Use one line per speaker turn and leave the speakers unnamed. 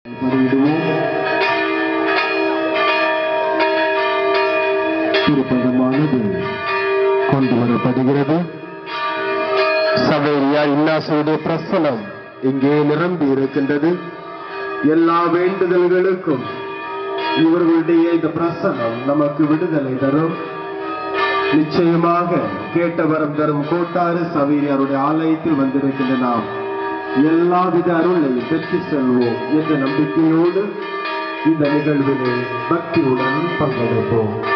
பதிவிடுவோம் திருப்பதமானது கொண்டு வரப்படுகிறது சவேரியார் இன்னாசுடைய பிரசனம் இங்கே நிரம்பி இருக்கின்றது எல்லா வேண்டுதல்களுக்கும் இவர்களுடைய இந்த பிரசனம் நமக்கு விடுதலை தரும் நிச்சயமாக கேட்ட வரம் தரும் கோட்டாறு சவேரியாருடைய ஆலயத்தில் வந்திருக்கின்ற நாம் எல்லாவித அருளை பெற்று செல்வோம் என்ற நம்பிக்கையோடு இந்த நிகழ்விலே பக்தியுடன் பங்கெடுப்போம்